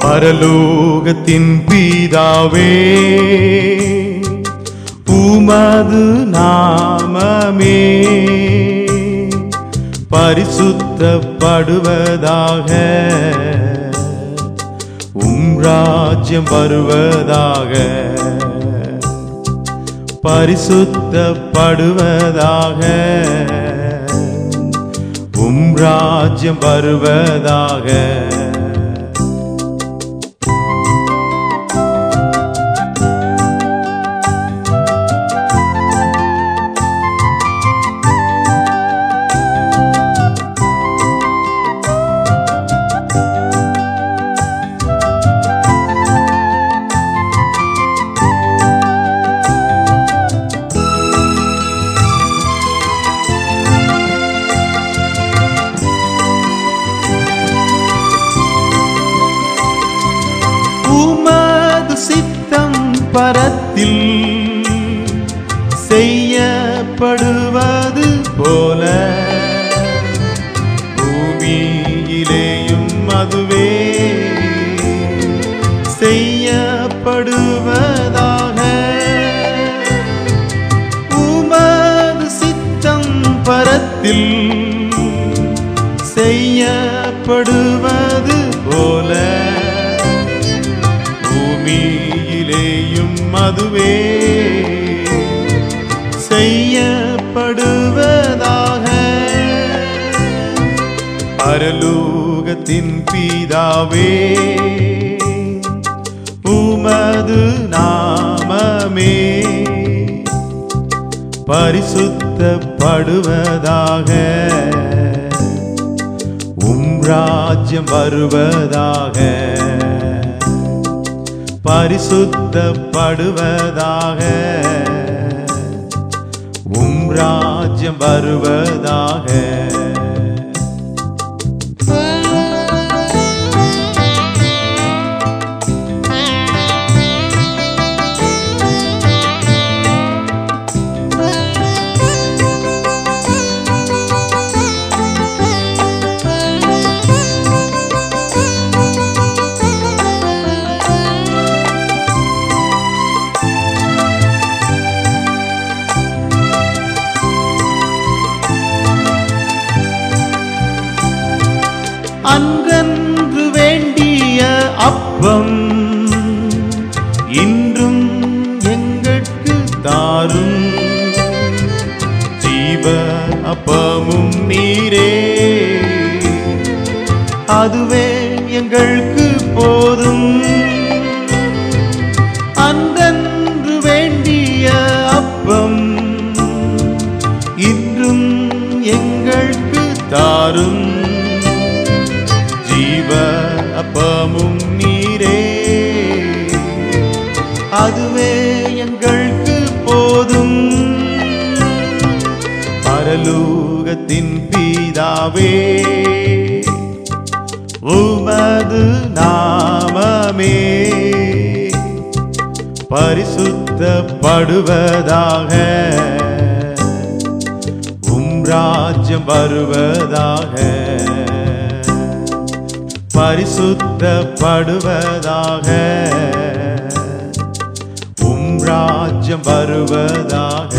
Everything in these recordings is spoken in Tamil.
பரலோகத்தின் பீதாவே உமது நாமமே பரிசுத்தப்படுவதாக உம் ராஜ்யம் வருவதாக பரிசுத்தப்படுவதாக உம் ராஜ்யம் வருவதாக உமது சித்தம் பரத்தில் செய்யப்படுவது போல பூமியிலேயும் அதுவே செய்யப்படுவதாக உமது சித்தம் பரத்தில் செய்யப்படுவது போல பூமியிலேயும் அதுவே செய்யப்படுவதாக பரலோகத்தின் பீதாவே உமது நாமமே பரிசுத்தப்படுவதாக உம் ராஜ்யம் வருவதாக பரிசுத்தப்படுவதாக உம் ராஜ்யம் வருவதாக அன்றன்று வேண்டிய அப்பம் இன்றும் எங்கட்கு தாரும் ஜீவ அப்பமும் நீரே அதுவே எங்களுக்கு போதும் அன்றன்று வேண்டிய அப்பம் இன்றும் எங்களுக்கு தாரும் ஜீவ அப்பமும் நீரே அதுவே எங்களுக்கு போதும் பரலோகத்தின் பீதாவே உமது நாமமே பரிசுத்தப்படுவதாக உம் ராஜ்யம் வருவதாக பரிசுத்தப்படுவதாக உம் ராஜ்யம் வருவதாக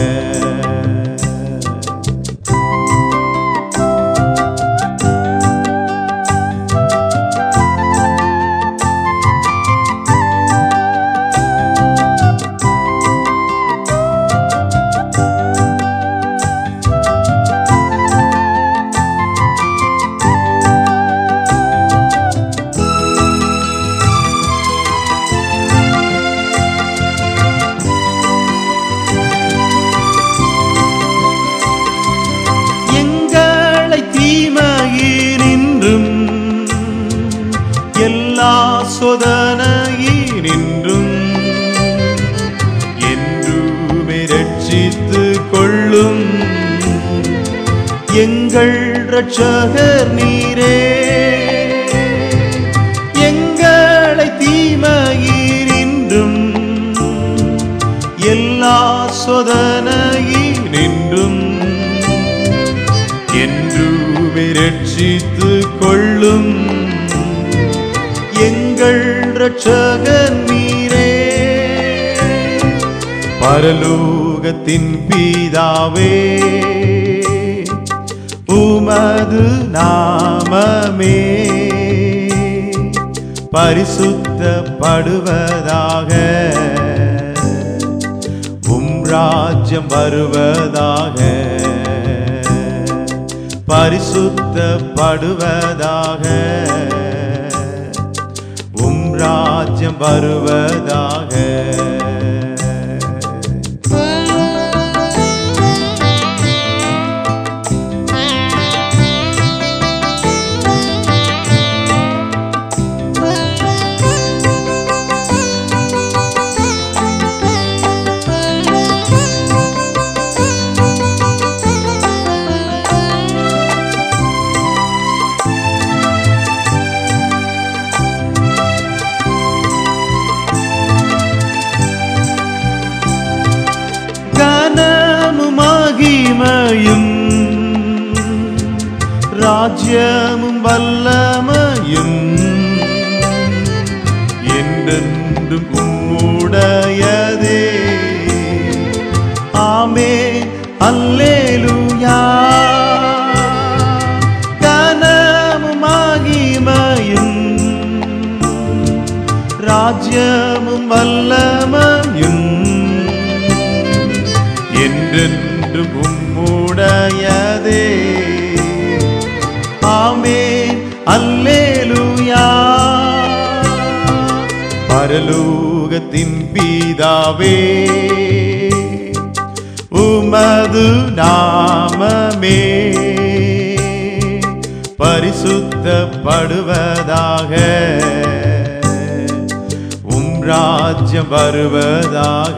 எங்களை தீமையினின்றும் எல்லா சோதனையினின்றும் என்றுமே ரட்சித்து கொள்ளும் எங்கள் ரட்சகர் நீரே எங்களை தீமையினின்றும் எல்லா சோதனையினின்றும் என்று ரட்சித்து கொள்ளும் எங்கள் ரட்சகர் நீரே பரலோகத்தின் பீதாவே உமது நாமமே பரிசுத்தப்படுவதாக உம் ராஜ்யம் வருவதாக பரிசுத்தப்படுவதாக உம் ராஜ்யம் வருவதாக கனமும் மகிமையும் ராஜ்யமும் வல்லமையும் என்றென்றும் உம்முடையதே ஆமே அல்லேலூயா கனமும் மகிமையும் ராஜ்யமும் வல்லமையும் என்றென்றும் உம்முடையதே ஆமென் அல்லேலூயா பரலோகத்தின் பீதாவே உமது நாமமே பரிசுத்தப்படுவதாக உம் ராஜ்யம் வருவதாக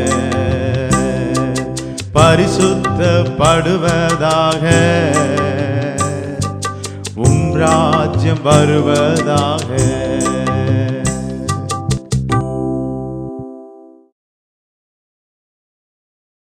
பரிசுத்தப்படுவதாக உம் ராஜ்யம் வருவதாக